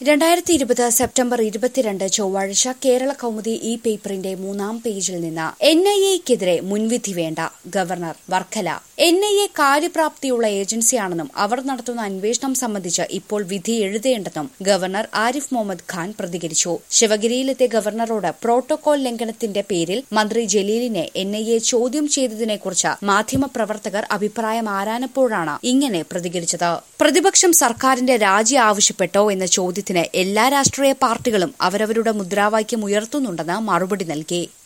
രണ്ടായിരത്തി ഇരുപത് സെപ്റ്റംബർ ഇരുപത്തിരണ്ട് ചൊവ്വാഴ്ച കേരള കൗമുദി ഇ പേപ്പറിന്റെ മൂന്നാം പേജിൽ നിന്ന് എൻ ഐ എക്കെതിരെ മുൻവിധി വേണ്ട governor Varkala N I A കാര്യപ്രാപ്തിയുള്ള ഏജൻസിയാണെന്നും അവർ നടത്തുന്ന അന്വേഷണം സംബന്ധിച്ച് ഇപ്പോൾ വിധി എഴുതേണ്ടെന്നും ഗവർണർ ആരിഫ് മുഹമ്മദ് ഖാൻ പ്രതികരിച്ചു ശിവഗിരിയിലെത്തിയ ഗവർണറോട് പ്രോട്ടോകോൾ ലംഘനത്തിന്റെ പേരിൽ മന്ത്രി ജലീലിനെ എൻ ഐ എ ചോദ്യം ചെയ്തതിനെക്കുറിച്ച് മാധ്യമപ്രവർത്തകർ അഭിപ്രായം ആരാനപ്പോഴാണ് ഇങ്ങനെ പ്രതികരിച്ചത് പ്രതിപക്ഷം സർക്കാരിന്റെ രാജി ആവശ്യപ്പെട്ടോ എന്ന ചോദ്യത്തിന് എല്ലാ രാഷ്ട്രീയ പാർട്ടികളും അവരവരുടെ മുദ്രാവാക്യം ഉയർത്തുന്നുണ്ടെന്ന് മറുപടി നൽകി